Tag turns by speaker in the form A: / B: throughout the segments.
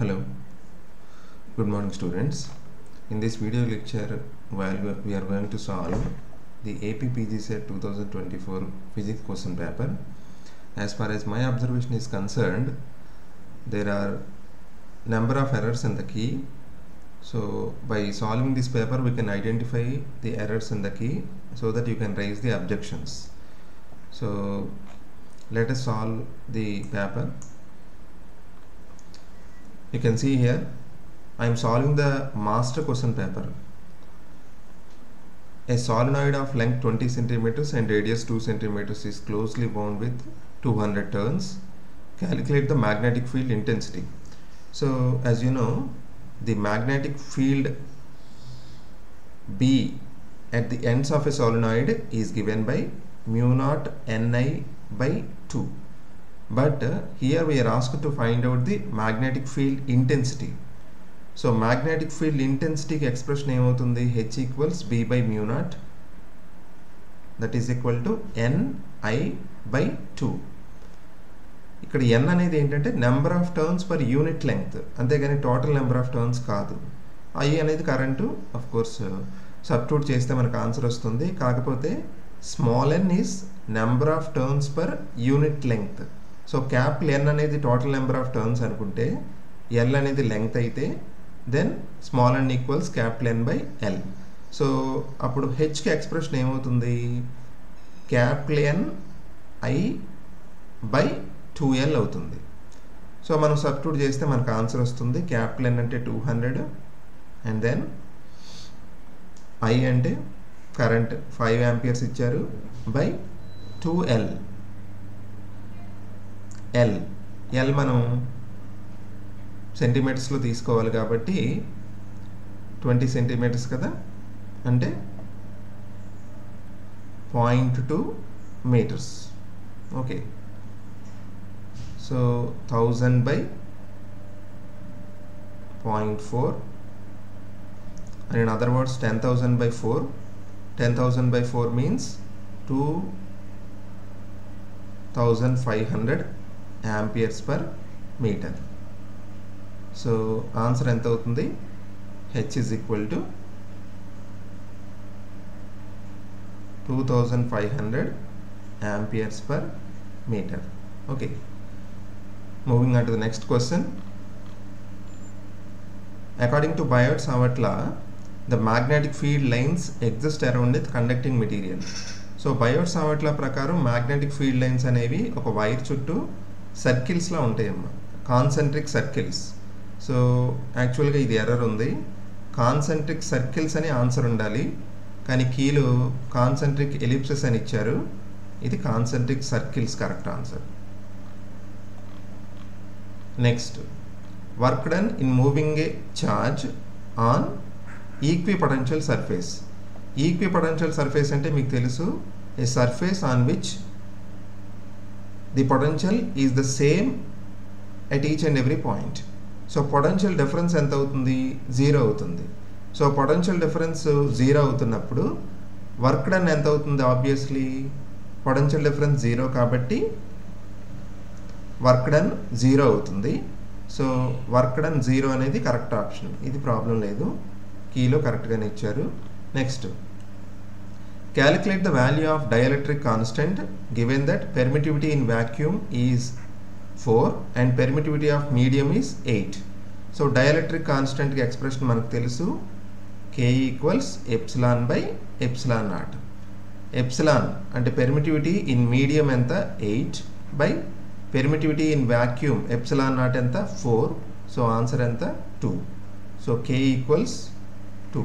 A: Hello, good morning students. In this video lecture, while we- we are going to solve the AP PG Set 2024 physics question paper. As far as my observation is concerned, there are number of errors in the key. So by solving this paper, we can identify the errors in the key so that you can raise the objections. So let us solve the paper. You can see here, I am solving the master question paper. A solenoid of length 20 centimeters and radius 2 centimeters is closely bound with 200 turns. Calculate the magnetic field intensity. So, as you know, the magnetic field B at the ends of a solenoid is given by mu naught Ni by 2. But uh, here we are asked to find out the magnetic field intensity. So magnetic field ఇంటెన్సిటీకి expression ఏమవుతుంది H equals B by mu naught that is equal to N I by two ఇక్కడ N అనేది ఏంటంటే number of turns per unit length అంతేగాని total number of turns కాదు I అనేది current of course substitute చేస్తే మనకు answer వస్తుంది కాకపోతే small N is number of turns per unit length so capital N అనేది టోటల్ నెంబర్ ఆఫ్ టర్న్స్ అనుకుంటే L అనేది లెంగ్త్ అయితే then small N equals capital N by L so అప్పుడు హెచ్కి ఎక్స్ప్రెషన్ ఏమవుతుంది capital N I by two L అవుతుంది so మనం substitute చేస్తే మనకు ఆన్సర్ వస్తుంది క్యాపిటల్ ఎన్ అంటే two hundred and then I అంటే కరెంట్ ఫైవ్ యాంపియర్స్ ఇచ్చారు by two L L L మనం సెంటీమీటర్స్లో తీసుకోవాలి కాబట్టి ట్వంటీ సెంటీమీటర్స్ కదా అంటే point two metres okay so thousand by point four and in other words ten thousand by four ten thousand by four means two thousand five hundred amperes per meter so answer ఎంత అవుతుంది H is equal to two thousand five hundred amperes per meter okay moving on to the next question according to Biot Savart law the magnetic field lines exist around with conducting material so Biot Savart law ప్రకారం magnetic field lines అనేవి ఒక wire చుట్టూ సర్కిల్స్లా ఉంటాయమ్మా concentric circles so యాక్చువల్గా ఇది error ఉంది concentric circles అని ఆన్సర్ ఉండాలి కానీ కీలు కాన్సెంట్రిక్ ఎలిప్సెస్ అని ఇచ్చారు ఇది concentric circles correct answer next work done in moving a charge on equipotential surface equipotential surface అంటే మీకు తెలుసు a surface on which the potential is the same at each and every point so potential difference ఎంత అవుతుంది zero అవుతుంది so potential difference zero అవుతున్నప్పుడు work done ఎంత అవుతుంది obviously potential difference zero కాబట్టి వర్క్ డన్ జీరో అవుతుంది so work done zero అనేది correct option ఇది ప్రాబ్లం లేదు కీలో కరెక్ట్గానే ఇచ్చారు next calculate the value of dielectric constant given that permittivity in vacuum is four and permittivity of medium is eight so dielectric కాన్స్టెంట్కి expression మనకు తెలుసు K equals epsilon by epsilon naught epsilon అంటే permittivity in medium ఎంత eight by permittivity in vacuum epsilon naught ఎంత four so answer ఎంత two so K equals two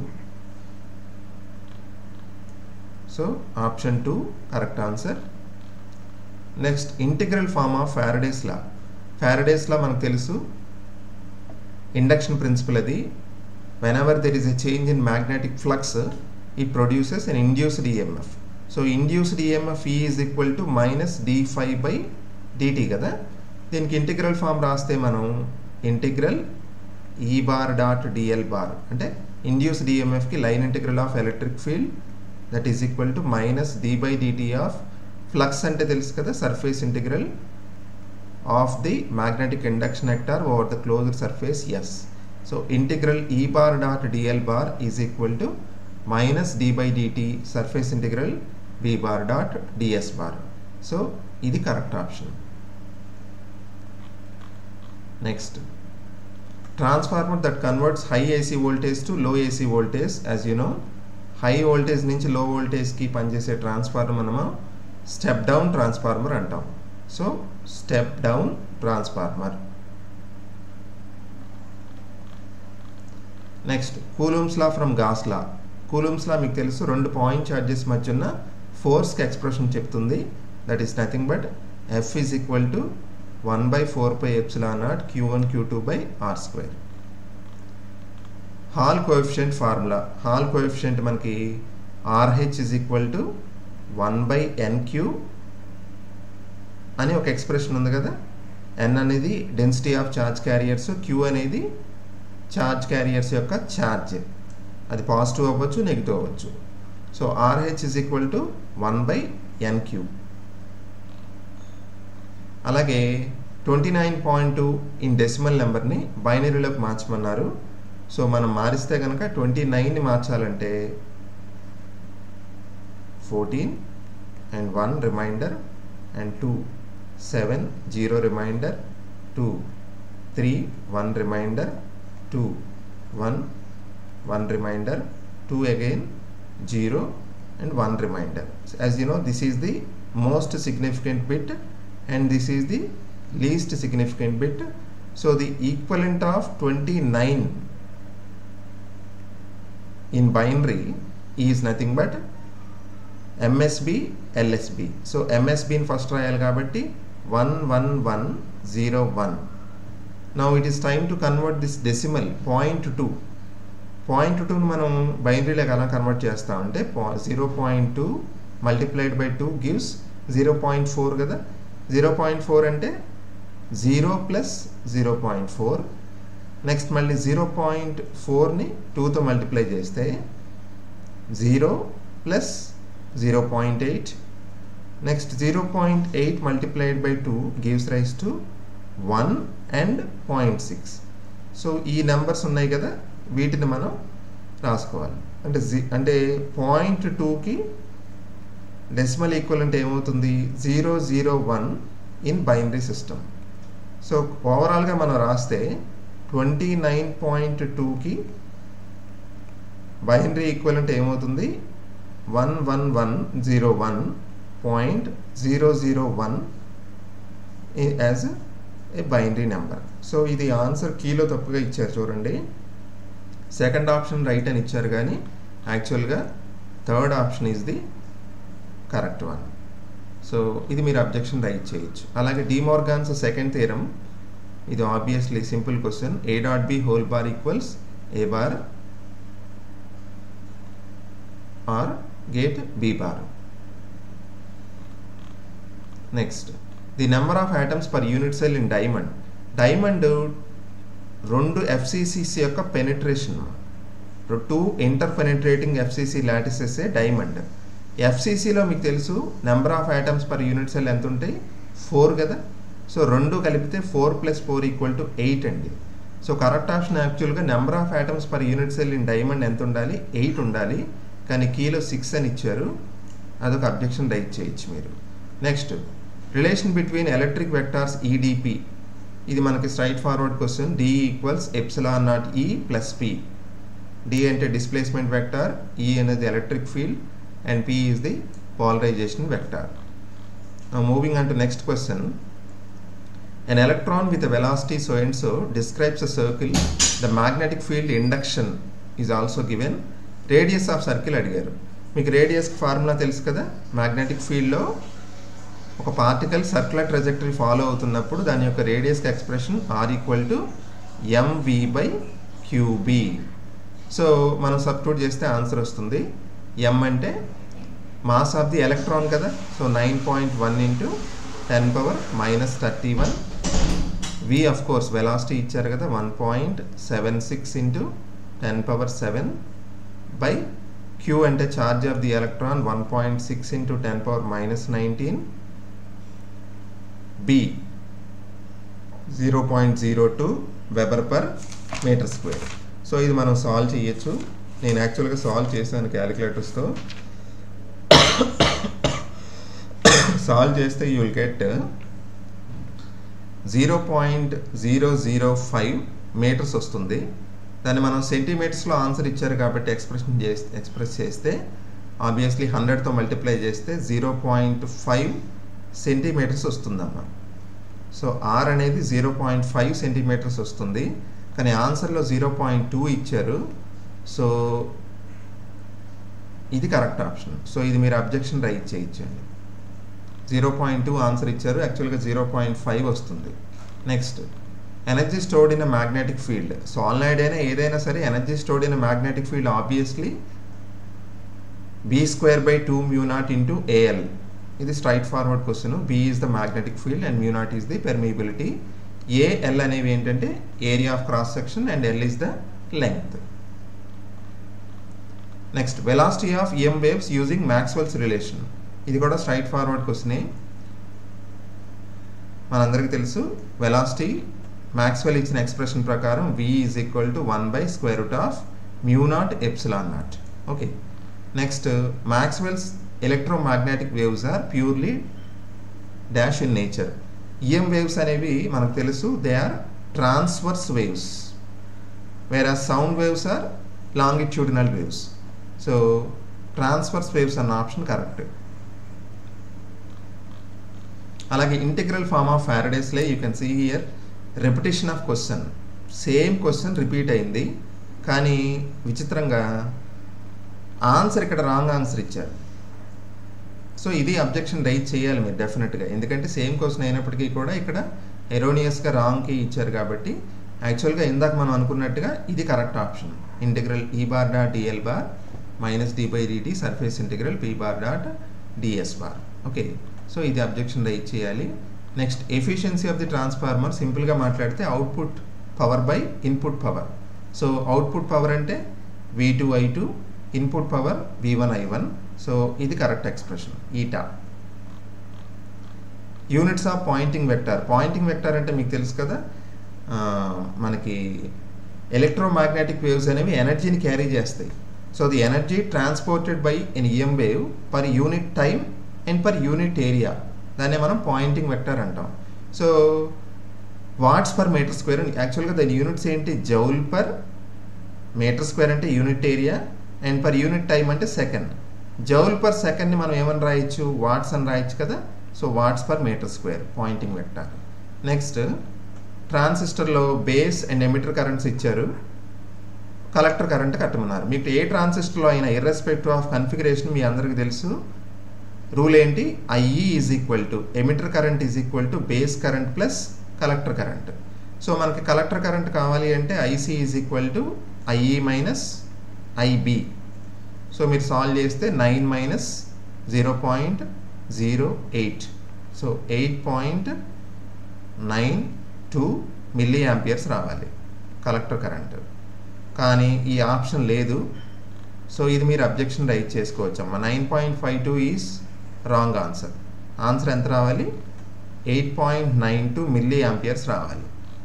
A: so option two correct answer next integral form of Faraday's law Faraday's law మనకు తెలుసు induction principle అది whenever there is a change in magnetic flux it produces an induced EMF so induced EMF E is equal to minus d phi by dt కదా దీనికి integral form రాస్తే మనం integral E bar dot dl bar అంటే induced ఈఎంఎఫ్కి line integral of electric field that is equal to minus d by dt of flux అంటే తెలుసు కదా surface integral of the magnetic induction vector over the closed surface S. So integral E bar dot dl bar is equal to minus d by dt surface integral v bar dot ds bar. So ఇది correct option next transformer that converts high AC voltage to low AC voltage as you know high voltage నుంచి low వోల్టేజ్కి పనిచేసే transformer మనము step down transformer అంటాం so step down transformer next Coulomb's law from Gauss law Coulomb's law మీకు తెలుసు రెండు point charges మధ్య ఉన్న ఫోర్స్కి ఎక్స్ప్రెషన్ చెప్తుంది that is nothing but F is equal to one by four pi epsilon naught q one queue two by r square Hall coefficient formula Hall coefficient మనకి RH is equal to one by nq అని ఒక expression ఉంది కదా n అనేది density of charge carriers q అనేది charge carriers యొక్క charge అది positive అవ్వచ్చు నెగిటివ్ అవ్వచ్చు so RH is equal to one by nq అలాగే twenty nine point two in decimal నెంబర్ని బైనరీలోకి మార్చమన్నారు సో మనం మారిస్తే కనుక ట్వంటీ నైన్ని మార్చాలంటే fourteen and one remainder and two seven zero remainder two three one remainder two one one remainder two again zero and one remainder as you know this is the most significant bit and this is the least significant bit so the equivalent of 29 in binary is nothing but MSB LSB so MSB in first రాయాలి కాబట్టి 11101 now it is time to convert this decimal point 2 point టూని మనం బైనరీలోకి ఎలా convert చేస్తామంటే zero point two multiplied by two gives zero point four కదా zero point four అంటే zero plus zero point four next మళ్ళీ జీరో పాయింట్ ఫోర్ని టూతో మల్టిప్లై చేస్తే zero plus zero point eight next zero point eight multiplied by two gives rise to one and point six so ఈ numbers ఉన్నాయి కదా వీటిని మనం రాసుకోవాలి అంటే జీ అంటే పాయింట్ టూకి డెసిమల్ ఈక్వల్ అంటే ఏమవుతుంది zero zero one in binary system so ఓవరాల్గా మనం రాస్తే ట్వంటీ నైన్ పాయింట్ టూకి బైనరీ ఈక్వల్ అంటే ఏమవుతుంది one one one zero one point zero zero one as a binary number so ఇది ఆన్సర్ కీలో తప్పుగా ఇచ్చారు చూడండి సెకండ్ ఆప్షన్ రైట్ అని ఇచ్చారు కానీ యాక్చువల్గా third option is the correct one so ఇది మీరు అబ్జెక్షన్ రైట్ చేయొచ్చు అలాగే డిమోర్గాన్స్ సెకండ్ థీరం ఇది obviously simple question A dot B whole bar equals A bar or gate B bar next the number of items per unit cell in diamond diamond రెండు FCCC యొక్క penetration two interpenetrating FCC lattices diamond ఎఫ్సిసిలో మీకు తెలుసు number of items per unit cell ఎంత ఉంటాయి four కదా so రెండు కలిపితే four plus four equal to eight అండి సో కరెక్ట్ ఆప్షన్ యాక్చువల్గా number of items per unit cell in diamond ఎంత ఉండాలి ఎయిట్ ఉండాలి కానీ కీలో సిక్స్ అని ఇచ్చారు అదొక అబ్జెక్షన్ రైట్ చేయొచ్చు మీరు next relation between electric vectors EDP ఇది మనకి straight forward question D equals epsilon naught E plus P D అంటే డిస్ప్లేస్మెంట్ వెక్టార్ ఈ అనేది electric field and P is the polarization vector. Now moving on to next question. An electron with a velocity so and so describes a circle. The magnetic field induction is also given. Radius of circle అడిగారు మీకు radius formula తెలుసు కదా magnetic ఫీల్డ్లో ఒక particle circular trajectory follow అవుతున్నప్పుడు దాని యొక్క రేడియస్కి expression r equal to mv by qB so మనం సబ్స్టిట్యూట్ చేస్తే ఆన్సర్ వస్తుంది ఎం అంటే మాస్ ఆఫ్ ది ఎలక్ట్రాన్ కదా so nine point one into ten power minus thirty one v of course velocity ఇచ్చారు కదా one point seven six into ten power seven by q అంటే charge of the electron one point six into ten power minus nineteen B zero point zero two weber per metre square so ఇది మనం solve చేయొచ్చు నేను యాక్చువల్గా solve చేశాను క్యాలిక్యులేటర్స్తో solve చేస్తే you will get zero point zero zero five metres వస్తుంది దాన్ని మనం సెంటీమీటర్స్లో ఆన్సర్ ఇచ్చారు కాబట్టి ఎక్స్ప్రెషన్ చేస్తే ఎక్స్ప్రెస్ చేస్తే ఆబ్వియస్లీ హండ్రెడ్తో మల్టిప్లై చేస్తే జీరో పాయింట్ ఫైవ్ సెంటీమీటర్స్ వస్తుందమ్మా సో ఆర్ అనేది జీరో పాయింట్ ఫైవ్ సెంటీమీటర్స్ వస్తుంది కానీ ఆన్సర్లో జీరో పాయింట్ టూ ఇచ్చారు సో ఇది కరెక్ట్ ఆప్షన్ సో ఇది మీరు అబ్జెక్షన్ రైట్ చేయించండి జీరో పాయింట్ టూ ఆన్సర్ ఇచ్చారు యాక్చువల్గా జీరో పాయింట్ ఫైవ్ వస్తుంది next energy stored in magnetic field solenoid అయినా ఏదైనా సరే energy stored in magnetic field obviously B square by two mu naught into AL ఇది straight forward question B is the magnetic field and mu naught is the permeability AL అనేవి ఏంటంటే area of cross section and L is the length next velocity of EM waves using Maxwell's relation ఇది కూడా straight forward క్వశ్చనే మనందరికీ తెలుసు velocity Maxwell ఇచ్చిన expression ప్రకారం v is equal to one by square root of mu naught epsilon naught okay next Maxwell's electromagnetic waves are purely dash in nature EM waves అనేవి మనకు తెలుసు they are transverse waves whereas sound waves are longitudinal waves so transverse waves అన్న option correct అలాగే integral form of ఫ్యారడేస్లే you can see here repetition of question same question repeat అయింది కానీ విచిత్రంగా answer ఇక్కడ రాంగ్ ఆన్సర్ ఇచ్చారు so ఇది objection raise చేయాలి మీరు డెఫినెట్గా ఎందుకంటే సేమ్ క్వశ్చన్ అయినప్పటికీ కూడా ఇక్కడ ఎరోనియస్గా రాంగ్కి ఇచ్చారు కాబట్టి యాక్చువల్గా ఇందాక మనం అనుకున్నట్టుగా ఇది correct option integral E bar dot dl bar minus d by dt surface integral B bar dot ds bar okay so ఇది అబ్జెక్షన్ రైజ్ చేయాలి next efficiency of the transformer సింపుల్గా మాట్లాడితే output power by input power so output power అంటే V two I two input power V one I one so ఇది correct expression eta units of Poynting vector Poynting vector అంటే మీకు తెలుసు కదా మనకి electromagnetic waves అనేవి ఎనర్జీని క్యారీ చేస్తాయి so the energy transported by an EM wave per unit time and per unit area దాన్ని మనం పాయింటింగ్ వెక్టర్ అంటాం so watts per metre square యాక్చువల్గా దాని యూనిట్స్ ఏంటి జౌల్ పర్ మీటర్ స్క్వేర్ అంటే unit area and per unit time అంటే second joule per సెకండ్ని మనం ఏమని రాయొచ్చు వాట్స్ అని రాయొచ్చు కదా so watts per metre square Poynting vector next ట్రాన్సిస్టర్లో బేస్ అండ్ ఎమిటర్ కరెంట్స్ ఇచ్చారు కలెక్టర్ కరెంట్ కట్టమన్నారు మీకు ఏ ట్రాన్సిస్టర్లో అయినా ఇర్రెస్పెక్టివ్ ఆఫ్ కన్ఫిగరేషన్ మీ అందరికీ తెలుసు రూల్ ఏంటి IE is equal to emitter current is equal to base current plus collector current so మనకి collector current కావాలి అంటే IC is equal to IE minus IB so మీరు సాల్వ్ చేస్తే nine minus zero point zero eight so eight point nine two milliamperes రావాలి collector current కానీ ఈ option లేదు so ఇది మీరు అబ్జెక్షన్ రైట్ చేసుకోవచ్చు అమ్మ nine point five two is wrong answer answer ఎంత రావాలి eight point nine two milliamperes రావాలి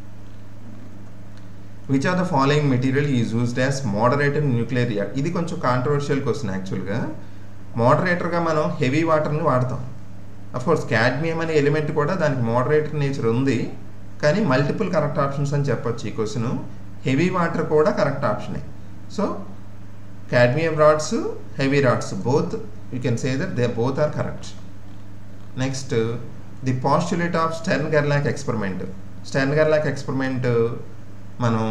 A: which are the following material is used as moderator nuclear reactor ఇది కొంచెం కాంట్రవర్షియల్ క్వశ్చన్ యాక్చువల్గా మోడరేటర్గా మనం హెవీ వాటర్ని వాడతాం కోర్స్ క్యాడ్మియం అనే ఎలిమెంట్ కూడా దానికి మోడరేటర్ నేచర్ ఉంది కానీ మల్టిపుల్ కరెక్ట్ ఆప్షన్స్ అని చెప్పొచ్చు ఈ క్వశ్చన్ హెవీ వాటర్ కూడా correct ఆప్షనే so cadmium rods heavy rods both you can say that they both are correct next the postulate of Stern గెర్లాక్ experiment Stern గెర్లాక్ experiment మనం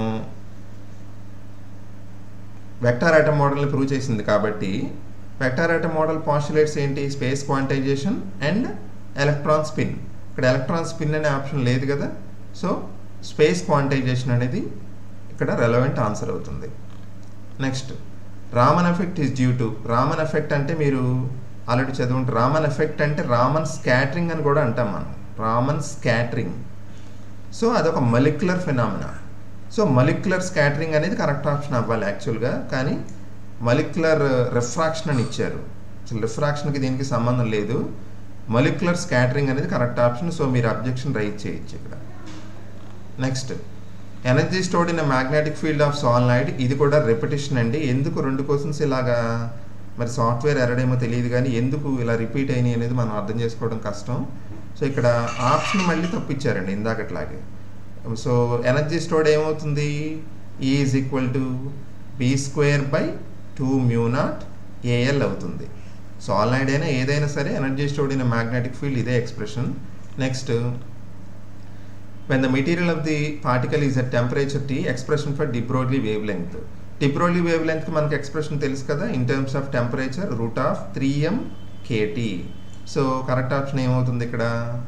A: vector item మోడల్ని prove చేసింది కాబట్టి vector item model postulates ఏంటి space quantization and electron spin ఇక్కడ electron spin అనే option లేదు కదా so space quantization అనేది ఇక్కడ రెలవెంట్ ఆన్సర్ అవుతుంది next Raman effect is due to Raman effect అంటే మీరు ఆల్రెడీ చదువుంటారు రామన్ ఎఫెక్ట్ అంటే రామన్ స్కాటరింగ్ అని కూడా అంటాం మనం రామన్ స్కాటరింగ్ సో అదొక molecular phenomena so molecular scattering అనేది కరెక్ట్ ఆప్షన్ అవ్వాలి యాక్చువల్గా కానీ మలిక్యులర్ రిఫ్రాక్షన్ అని ఇచ్చారు అసలు రిఫ్రాక్షన్కి దీనికి సంబంధం లేదు మలిక్యులర్ స్కాటరింగ్ అనేది కరెక్ట్ ఆప్షన్ సో మీరు అబ్జెక్షన్ రైజ్ చేయొచ్చు ఇక్కడ next energy stored in magnetic field of solenoid ఇది కూడా రెపిటేషన్ అండి ఎందుకు రెండు క్వశ్చన్స్ ఇలాగా మరి సాఫ్ట్వేర్ ఎరడేమో తెలియదు కానీ ఎందుకు ఇలా రిపీట్ అయినాయి అనేది మనం అర్థం చేసుకోవడం కష్టం సో ఇక్కడ ఆప్షన్ మళ్ళీ తప్పించారండి ఇందాకట్లాగే సో ఎనర్జీ స్టోర్డ్ ఏమవుతుంది is equal to B square by two mu naught AL అవుతుంది సాల్నాయిడ్ అయినా ఏదైనా సరే energy stored in magnetic field ఇదే expression next when the material of the particle is at temperature T, expression for de Broglie wavelength. de Broglie wavelength మనకి expression తెలుసు కదా in terms of temperature root of three M K T so correct option ఏమవుతుంది ఇక్కడ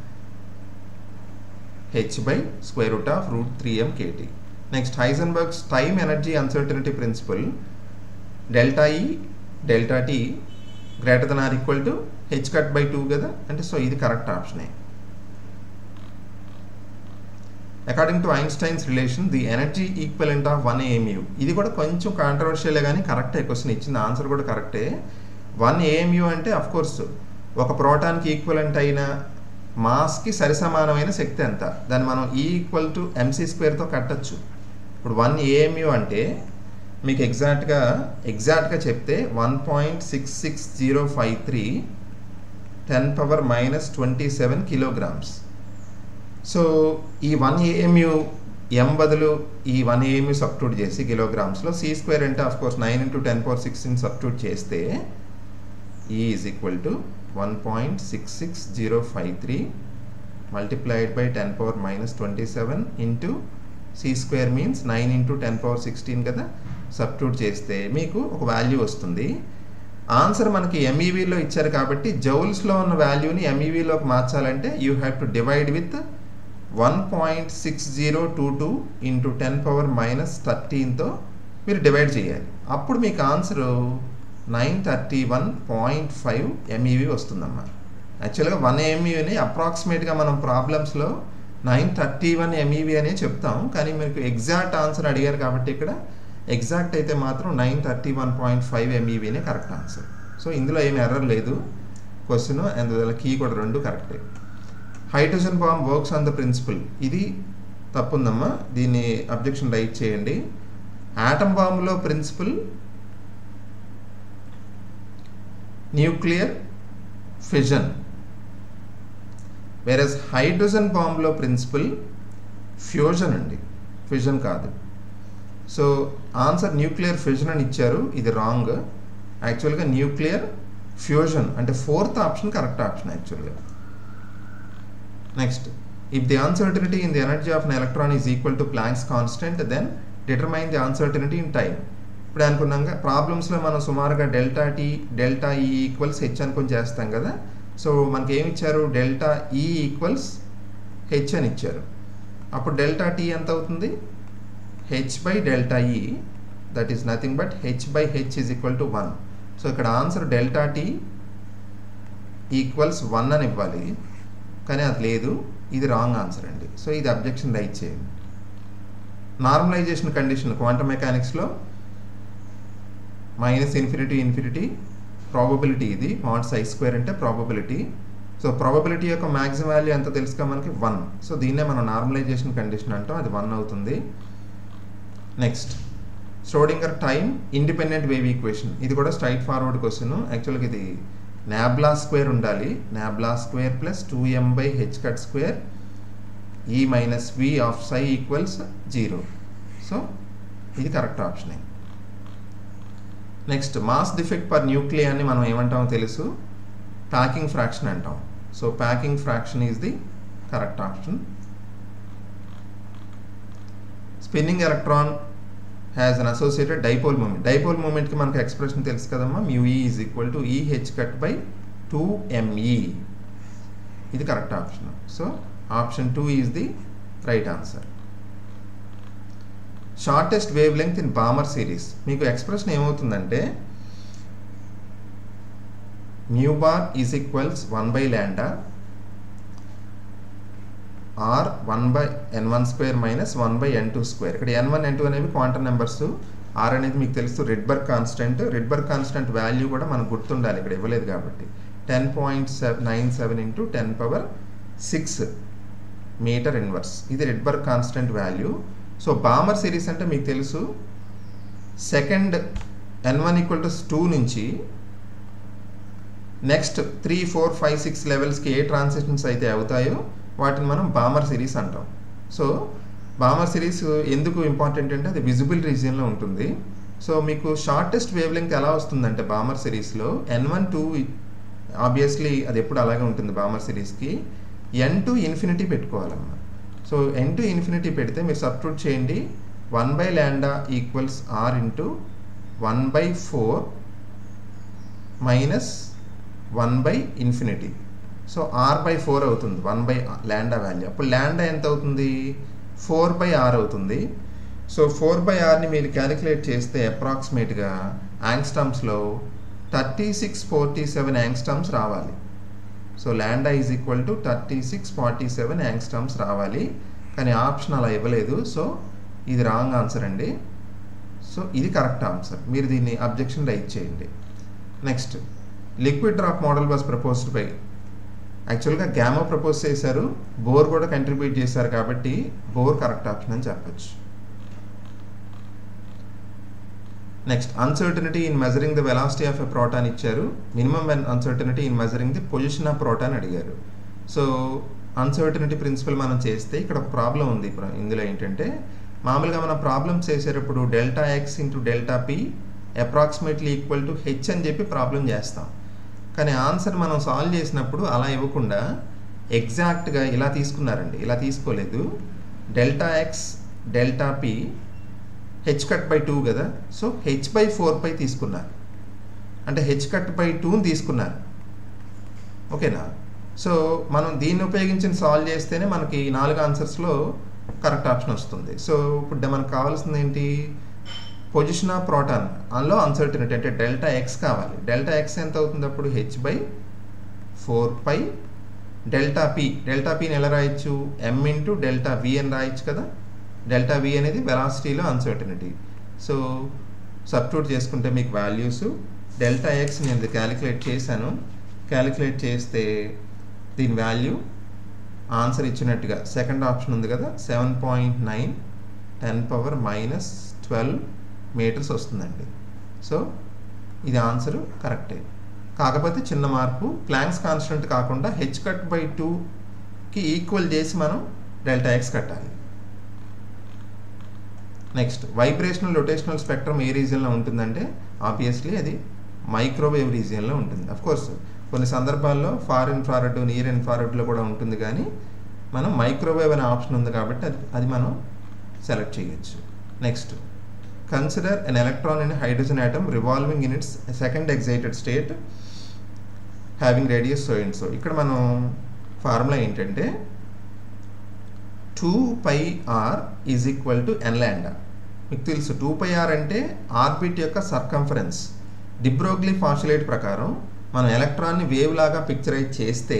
A: H by square root of root three M K T next Heisenberg's time energy uncertainty principle delta E delta T greater than or equal to H cut by two కదా అంటే so ఇది correct ఆప్షనే according to Einstein's relation the energy equivalent of one A M U ఇది కూడా కొంచెం కాంట్రవర్షియలే కానీ కరెక్టే question ఇచ్చిన ఆన్సర్ కూడా కరెక్టే వన్ ఏఎంయూ అంటే అఫ్ కోర్స్ ఒక ప్రోటాన్కి ఈక్వలెంట్ అయిన మాస్కి సరిసమానమైన శక్తి ఎంత దాన్ని మనం ఈ ఈక్వల్ టు ఎంసీ స్క్వేర్తో కట్టచ్చు ఇప్పుడు వన్ ఏఎంయూ అంటే మీకు ఎగ్జాక్ట్గా ఎగ్జాక్ట్గా చెప్తే one point six six zero five three ten power minus twenty seven kilograms so ఈ వన్ ఏఎంయు ఎం బదులు ఈ వన్ ఏఎంయు సబ్స్టిట్యూట్ చేసి కిలోగ్రామ్స్లో సి స్క్వేర్ అంటే of course nine into ten power sixteen substitute చేస్తే E is equal to one point six six zero five three multiplied by ten power minus twenty seven into C square means nine into ten power sixteen కదా substitute చేస్తే మీకు ఒక value వస్తుంది answer మనకి ఎంఈవీలో ఇచ్చారు కాబట్టి జౌల్స్లో ఉన్న వాల్యూని ఎంఈవీలోకి మార్చాలంటే you have to divide with one point six zero two two into ten power minus థర్టీన్తో మీరు డివైడ్ చేయాలి అప్పుడు మీకు answer nine thirty one point five M E V వస్తుందమ్మా యాక్చువల్గా వన్ ఎంఈవిని అప్రాక్సిమేట్గా మనం ప్రాబ్లమ్స్లో నైన్ థర్టీ వన్ ఎంఈవి అనే చెప్తాం కానీ మీకు ఎగ్జాక్ట్ ఆన్సర్ అడిగారు కాబట్టి ఇక్కడ ఎగ్జాక్ట్ అయితే మాత్రం nine thirty one point five ఎంఈవీనే కరెక్ట్ ఆన్సర్ సో ఇందులో ఏమి ఎర్రర్ లేదు క్వశ్చన్ అందువల్ల కీ కూడా రెండు కరెక్టే hydrogen bomb works on the principle ఇది తప్పుందమ్మా దీన్ని అబ్జెక్షన్ రైట్ చేయండి ఆటమ్ బాంబులో principle nuclear fission whereas hydrogen బాంబులో ప్రిన్సిపల్ ఫ్యూజన్ అండి ఫిజన్ కాదు సో ఆన్సర్ న్యూక్లియర్ ఫ్యూజన్ అని ఇచ్చారు ఇది రాంగ్ యాక్చువల్గా న్యూక్లియర్ ఫ్యూజన్ అంటే ఫోర్త్ ఆప్షన్ కరెక్ట్ ఆప్షన్ యాక్చువల్గా next if the uncertainty in the energy of an electron is equal to Planck's constant then determine the uncertainty in time ఇప్పుడు అనుకున్నాక ప్రాబ్లమ్స్లో మనం సుమారుగా delta T delta E equals H అనుకొని చేస్తాం కదా so మనకి ఏమి ఇచ్చారు డెల్టా ఈ ఈక్వల్స్ హెచ్ అని ఇచ్చారు అప్పుడు డెల్టా టీ ఎంత అవుతుంది H by delta E that is nothing but H by H is equal to one so ఇక్కడ answer delta T equals one అని ఇవ్వాలి కానీ అది లేదు ఇది రాంగ్ ఆన్సర్ అండి సో ఇది అబ్జెక్షన్ రైట్ చేయండి నార్మలైజేషన్ కండిషన్ క్వాంటమ్ మెకానిక్స్లో మైనస్ ఇన్ఫినిటీ ఇన్ఫినిటీ ప్రాబబిలిటీ ఇది మాడ్ సై స్క్వేర్ అంటే ప్రాబబిలిటీ సో ప్రాబబిలిటీ యొక్క మ్యాక్సిమం వాల్యూ ఎంత తెలుసుగా మనకి వన్ సో దీన్నే మనం నార్మలైజేషన్ కండిషన్ అంటాం అది వన్ అవుతుంది next Schrodinger time independent wave equation ఇది కూడా స్ట్రైట్ ఫార్వర్డ్ క్వశ్చన్ యాక్చువల్గా ఇది నాబ్లా స్క్వేర్ ఉండాలి nabla square plus two M by H cut square E minus V of psi equals zero so ఇది correct ఆప్షనే next mass defect per nucleon అని మనం ఏమంటామో తెలుసు ప్యాకింగ్ ఫ్రాక్షన్ అంటాం so packing fraction is the correct option spinning electron has an associated dipole moment dipole మూమెంట్కి మనకు expression తెలుసు కదమ్మా mu E is equal to E H cut by two ME ఇది correct option so option two is the right answer shortest wave length in Balmer series మీకు expression ఏమవుతుందంటే nu bar is equals one by lambda R one by N one square minus one by N two square ఇక్కడ N one N two అనేవి quantum numbers R అనేది మీకు తెలుసు Rydberg constant Rydberg constant value కూడా మనకు గుర్తుండాలి ఇక్కడ ఇవ్వలేదు కాబట్టి ten point seven nine seven into ten power six meter inverse ఇది Rydberg constant value so Balmer series అంటే మీకు తెలుసు second N one equal to two నుంచి next three four five six లెవెల్స్కి ఏ ట్రాన్సాక్షన్స్ అయితే అవుతాయో వాటిని మనం బామర్ సిరీస్ అంటాం సో బామర్ సిరీస్ ఎందుకు ఇంపార్టెంట్ అంటే అది విజిబుల్ రీజియన్లో ఉంటుంది సో మీకు షార్టెస్ట్ వేవ్ లెంగ్త్ ఎలా వస్తుందంటే బామర్ సిరీస్లో ఎన్ వన్ టూ ఆబ్వియస్లీ అది ఎప్పుడు అలాగే ఉంటుంది బామర్ సిరీస్కి ఎన్ టు ఇన్ఫినిటీ పెట్టుకోవాలన్నమాట సో ఎన్ టు ఇన్ఫినిటీ పెడితే మీరు సబ్స్టిట్యూట్ చేయండి one by lambda equals R into one by four minus one by infinity so R by four అవుతుంది వన్ బై ల్యాండా వాల్యూ అప్పుడు ల్యాండా ఎంత అవుతుంది four by R అవుతుంది so four by ఆర్ని మీరు క్యాలిక్యులేట్ చేస్తే అప్రాక్సిమేట్గా యాంగ్స్టమ్స్లో thirty six forty seven angstroms రావాలి so lambda is equal to thirty six forty seven angstroms రావాలి కానీ ఆప్షన్ అలా ఇవ్వలేదు సో ఇది రాంగ్ ఆన్సర్ అండి సో ఇది కరెక్ట్ ఆన్సర్ మీరు దీన్ని అబ్జెక్షన్ రైట్ చేయండి next liquid drop model was proposed by యాక్చువల్గా గ్యామో ప్రపోజ్ చేశారు బోర్ కూడా కంట్రిబ్యూట్ చేశారు కాబట్టి బోర్ కరెక్ట్ ఆప్షన్ అని చెప్పచ్చు next uncertainty in measuring the velocity of a proton ఇచ్చారు minimum uncertainty in measuring the position of proton అడిగారు so uncertainty principle మనం చేస్తే ఇక్కడ ఒక ప్రాబ్లం ఉంది ఇందులో ఏంటంటే మామూలుగా మనం ప్రాబ్లమ్స్ చేసేటప్పుడు delta X into delta P approximately equal to H అని చెప్పి ప్రాబ్లం చేస్తాం కానీ ఆన్సర్ మనం సాల్వ్ చేసినప్పుడు అలా ఇవ్వకుండా ఎగ్జాక్ట్గా ఇలా తీసుకున్నారండి ఇలా తీసుకోలేదు delta X delta P H cut by two కదా so H by four pi తీసుకున్నారు అంటే హెచ్ కట్ బై టూని తీసుకున్నారు ఓకేనా సో మనం దీన్ని ఉపయోగించి సాల్వ్ చేస్తేనే మనకి నాలుగు ఆన్సర్స్లో కరెక్ట్ ఆప్షన్ వస్తుంది సో ఇప్పుడు మనకు కావాల్సింది ఏంటి పొజిషన్ ఆఫ్ ప్రోటాన్ అందులో అన్సర్టనిటీ అంటే డెల్టా ఎక్స్ కావాలి డెల్టా ఎక్స్ ఎంత అవుతుంది అప్పుడు H by four pi delta P delta పిని ఎలా రాయొచ్చు ఎం ఇంటూ డెల్టా వి అని రాయొచ్చు కదా డెల్టా వి అనేది వెలాసిటీలో అన్సర్టనిటీ సో సబ్స్టిట్యూట్ చేసుకుంటే మీకు వాల్యూస్ డెల్టా ఎక్స్ నేను క్యాలిక్యులేట్ చేశాను క్యాలిక్యులేట్ చేస్తే దీని వాల్యూ ఆన్సర్ ఇచ్చినట్టుగా సెకండ్ ఆప్షన్ ఉంది కదా seven point nine ten power minus twelve meters వస్తుందండి సో ఇది ఆన్సరు కరెక్టే కాకపోతే చిన్న మార్పు ప్లాంక్స్ కాన్స్టెంట్ కాకుండా హెచ్ కట్ బై టూకి ఈక్వల్ చేసి మనం డెల్టా ఎక్స్ కట్టాలి నెక్స్ట్ వైబ్రేషనల్ రొటేషనల్ స్పెక్ట్రమ్ ఏ రీజియన్లో ఉంటుందంటే ఆబ్వియస్లీ అది మైక్రోవేవ్ రీజియన్లో ఉంటుంది అఫ్ కోర్స్ కొన్ని సందర్భాల్లో ఫార్ ఇన్ఫ్రారెడ్ నియర్ ఇన్ఫ్రారెడ్లో కూడా ఉంటుంది కానీ మనం మైక్రోవేవ్ అనే ఆప్షన్ ఉంది కాబట్టి అది అది మనం సెలెక్ట్ చేయొచ్చు next consider an electron in hydrogen atom revolving in its second excited state having radius so and so ఇక్కడ మనం ఫార్ములా ఏంటంటే two pi R is equal to N lambda మీకు తెలుసు టూ పై ఆర్ అంటే orbit యొక్క circumference de Broglie postulate ప్రకారం మనం ఎలక్ట్రాన్ని wave లాగా పిక్చరైజ్ చేస్తే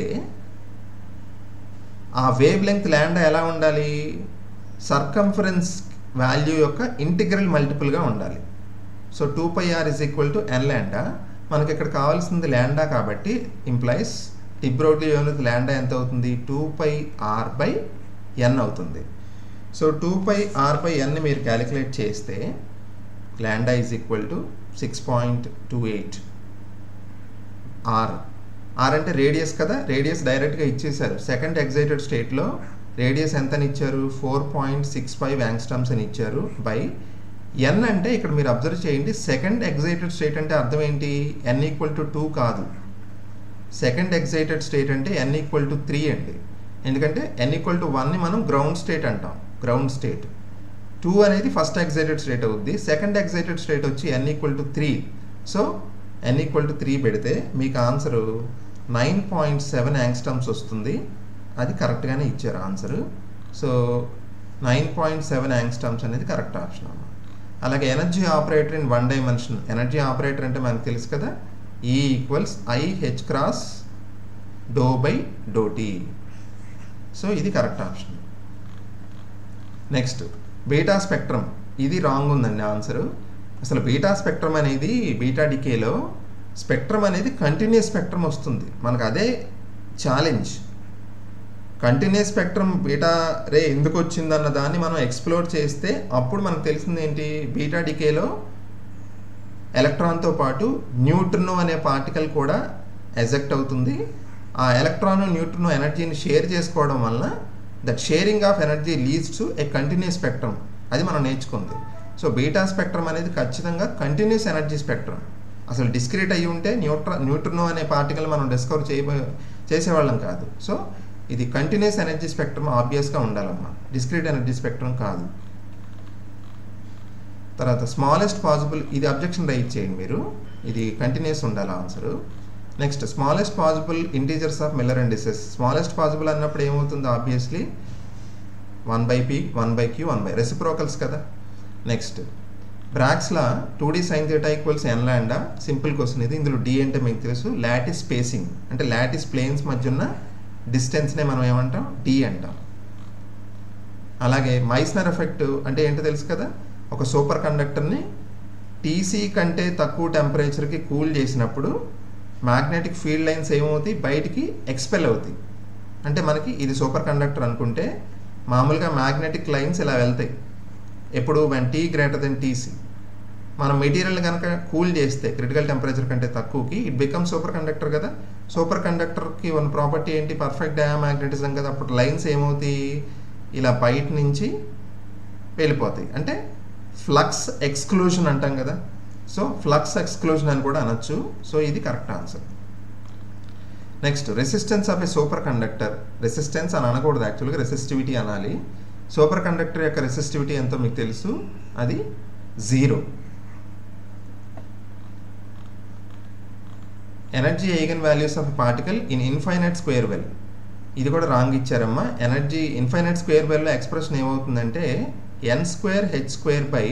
A: ఆ వేవ్ లెంగ్త్ ల్యాండా ఎలా ఉండాలి సర్కంఫరెన్స్ వాల్యూ యొక్క ఇంటిగ్రల్ మల్టిపుల్గా ఉండాలి so two pi R is equal to N lambda మనకి ఇక్కడ కావాల్సింది ల్యాండా కాబట్టి ఇంప్లైస్ డిబ్రోగ్లీ యూనిట్ ల్యాండా ఎంత అవుతుంది two pi R by N అవుతుంది so two pi R by ఎన్ని మీరు క్యాలిక్యులేట్ చేస్తే lambda is equal to six point two eight R R అంటే రేడియస్ కదా రేడియస్ డైరెక్ట్గా ఇచ్చేశారు సెకండ్ ఎగ్జైటెడ్ స్టేట్లో రేడియస్ ఎంతని ఇచ్చారు four point six five angstroms అని ఇచ్చారు బై ఎన్ అంటే ఇక్కడ మీరు అబ్జర్వ్ చేయండి సెకండ్ ఎగ్జైటెడ్ స్టేట్ అంటే అర్థం ఏంటి ఎన్ ఈక్వల్ టు టూ కాదు సెకండ్ ఎగ్జైటెడ్ స్టేట్ అంటే ఎన్ ఈక్వల్ టు త్రీ అండి ఎందుకంటే ఎన్ ఈక్వల్ టు వన్ని మనం గ్రౌండ్ స్టేట్ అంటాం గ్రౌండ్ స్టేట్ టూ అనేది ఫస్ట్ ఎగ్జైటెడ్ స్టేట్ అవుద్ది సెకండ్ ఎగ్జైటెడ్ స్టేట్ వచ్చి N equal to three so N equal to three పెడితే మీకు answer nine point seven angstroms వస్తుంది అది కరెక్ట్గానే ఇచ్చారు answer so nine point seven angstroms అనేది కరెక్ట్ ఆప్షన్ అన్నమాట అలాగే energy operator in one dimension energy operator అంటే మనకు తెలుసు కదా E equals I H cross do by do tea so ఇది correct option next beta spectrum ఇది రాంగ్ ఉందండి ఆన్సరు అసలు బీటా స్పెక్ట్రమ్ అనేది బీటా డికేలో స్పెక్ట్రమ్ అనేది కంటిన్యూస్ స్పెక్ట్రమ్ వస్తుంది మనకు అదే challenge continuous spectrum beta ray ఎందుకు వచ్చిందన్న దాన్ని మనం ఎక్స్ప్లోర్ చేస్తే అప్పుడు మనకు తెలిసింది ఏంటి బీటా డికేలో ఎలక్ట్రాన్తో పాటు న్యూట్రినో అనే పార్టికల్ కూడా ఎజెక్ట్ అవుతుంది ఆ ఎలక్ట్రాన్ న్యూట్రినో ఎనర్జీని షేర్ చేసుకోవడం వలన that sharing of energy leads to a continuous spectrum అది మనం నేర్చుకుంది సో బీటా స్పెక్ట్రమ్ అనేది ఖచ్చితంగా కంటిన్యూస్ ఎనర్జీ స్పెక్ట్రమ్ అసలు డిస్క్రీట్ అయ్యి ఉంటే న్యూట్ర న్యూట్రినో అనే పార్టికల్ మనం డిస్కవర్ చేయ చేసేవాళ్ళం కాదు సో ఇది కంటిన్యూస్ ఎనర్జీ స్పెక్ట్రమ్ ఆబ్వియస్గా ఉండాలమ్మా డిస్క్రీట్ ఎనర్జీ స్పెక్ట్రమ్ కాదు తర్వాత స్మాలెస్ట్ పాసిబుల్ ఇది అబ్జెక్షన్ రైట్ చేయండి మీరు ఇది కంటిన్యూస్ ఉండాలి answer next smallest possible integers of Miller and indices smallest possible అన్నప్పుడు ఏమవుతుంది obviously one by P one by Q one by reciprocals కదా next Bragg's law two D sine theta equals N lambda simple question ఇది ఇందులో D అంటే మీకు తెలుసు lattice spacing అంటే lattice planes మధ్య ఉన్న డిస్టెన్స్నే మనం ఏమంటాం డి అంటాం అలాగే మైస్నర్ ఎఫెక్ట్ అంటే ఏంటో తెలుసు కదా ఒక సూపర్ కండక్టర్ని టీసీ కంటే తక్కువ టెంపరేచర్కి కూల్ చేసినప్పుడు మ్యాగ్నెటిక్ ఫీల్డ్ లైన్స్ ఏమవుతాయి బయటికి ఎక్స్పెల్ అవుతాయి అంటే మనకి ఇది సూపర్ కండక్టర్ అనుకుంటే మామూలుగా మ్యాగ్నెటిక్ లైన్స్ ఇలా వెళ్తాయి ఎప్పుడు when T greater than TC మనం మెటీరియల్ కనుక కూల్ చేస్తే క్రిటికల్ టెంపరేచర్ కంటే తక్కువకి ఇట్ బికమ్ సూపర్ కండక్టర్ కదా సూపర్ కండక్టర్కి వన్ ప్రాపర్టీ ఏంటి పర్ఫెక్ట్ డయామాగ్నెటిజం కదా అప్పుడు లైన్స్ ఏమవుతాయి ఇలా బయట నుంచి వెళ్ళిపోతాయి అంటే ఫ్లక్స్ ఎక్స్క్లూజన్ అంటాం కదా సో ఫ్లక్స్ ఎక్స్క్లూజన్ అని కూడా అనొచ్చు సో ఇది correct answer next resistance of a super conductor resistance అని అనకూడదు యాక్చువల్గా రెసిస్టివిటీ అనాలి సూపర్ కండక్టర్ యొక్క రెసిస్టివిటీ ఎంతో మీకు తెలుసు అది zero energy eigen values of particle in infinite square well ఇది కూడా రాంగ్ ఇచ్చారమ్మా ఎనర్జీ ఇన్ఫైనైట్ స్క్వేర్ వెల్లో ఎక్స్ప్రెషన్ ఏమవుతుందంటే n square h square by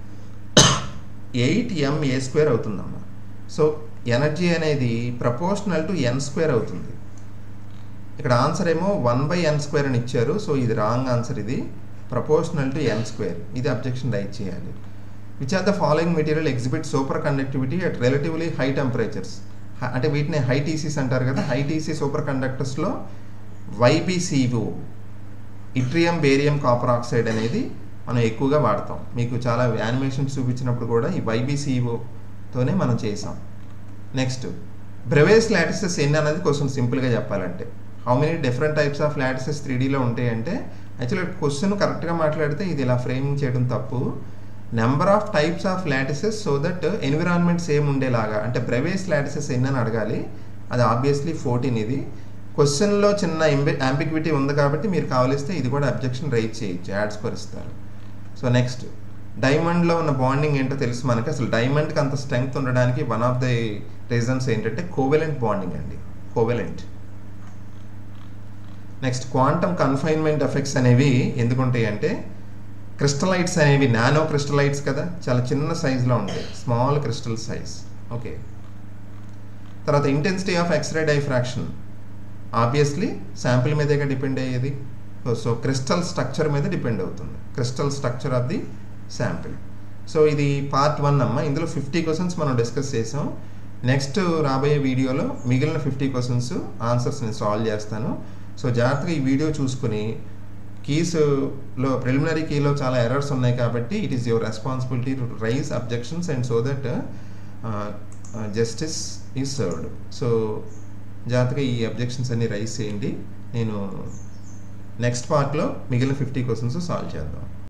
A: eight m a square అవుతుందమ్మా సో ఎనర్జీ అనేది ప్రపోర్షనల్ టు ఎన్ స్క్వేర్ అవుతుంది ఇక్కడ ఆన్సర్ ఏమో వన్ బై ఎన్ స్క్వేర్ అని ఇచ్చారు సో ఇది రాంగ్ ఆన్సర్ ఇది ప్రపోర్షనల్ టు ఎన్ స్క్వేర్ ఇది అబ్జెక్షన్ రైట్ చేయాలి which are the following material exhibit super conductivity at relatively high temperatures అంటే వీటిని హై టీసీస్ అంటారు కదా హై టీసీ సూపర్ కండక్టర్స్లో YBCO yttrium barium copper oxide అనేది మనం ఎక్కువగా వాడతాం మీకు చాలా యానిమేషన్స్ చూపించినప్పుడు కూడా ఈ వైబీసీఓతోనే మనం చేసాం నెక్స్ట్ బ్రెవేస్ లాటిసెస్ ఎన్ని అనేది క్వశ్చన్ సింపుల్గా చెప్పాలంటే how many different types of lattices three డీలో ఉంటాయంటే యాక్చువల్గా క్వశ్చన్ కరెక్ట్గా మాట్లాడితే ఇది ఇలా ఫ్రేమింగ్ చేయడం తప్పు number of types of lattices so that environment same ఉండేలాగా అంటే బ్రెవేస్ లాటిసెస్ ఎన్ని అని అడగాలి అది ఆబ్వియస్లీ ఫోర్టీన్ ఇది క్వశ్చన్లో చిన్న అంబిక్విటీ ఉంది కాబట్టి మీరు కావలిస్తే ఇది కూడా అబ్జెక్షన్ రైజ్ చేయొచ్చు యాడ్స్ పరిస్తారు సో నెక్స్ట్ డైమండ్లో ఉన్న బాండింగ్ ఏంటో తెలుసు మనకి అసలు డైమండ్కి అంత స్ట్రెంగ్త్ ఉండడానికి వన్ ఆఫ్ ది రీజన్స్ ఏంటంటే కోవెలెంట్ బాండింగ్ అండి covalent next quantum confinement effects అనేవి ఎందుకుంటాయి అంటే క్రిస్టలైట్స్ అనేవి నానో క్రిస్టలైట్స్ కదా చాలా చిన్న సైజులో ఉంటాయి స్మాల్ క్రిస్టల్ సైజ్ ఓకే తర్వాత intensity of x ray diffraction obviously sample మీదేగా డిపెండ్ అయ్యేది సో క్రిస్టల్ స్ట్రక్చర్ మీద డిపెండ్ అవుతుంది crystal structure of the sample so ఇది పార్ట్ వన్ అమ్మ ఇందులో ఫిఫ్టీ క్వశ్చన్స్ మనం డిస్కస్ చేసాం నెక్స్ట్ రాబోయే వీడియోలో మిగిలిన ఫిఫ్టీ క్వశ్చన్స్ ఆన్సర్స్ నేను సాల్వ్ చేస్తాను సో జాగ్రత్తగా ఈ వీడియో చూసుకుని కీస్లో ప్రిలిమినరీ కీలో చాలా ఎర్రర్స్ ఉన్నాయి కాబట్టి it is your responsibility to raise objections and so that justice is served so జాగ్రత్తగా ఈ అబ్జెక్షన్స్ అన్ని రైజ్ చేయండి నేను నెక్స్ట్ పార్ట్లో మిగిలిన ఫిఫ్టీ క్వశ్చన్స్ సాల్వ్ చేద్దాం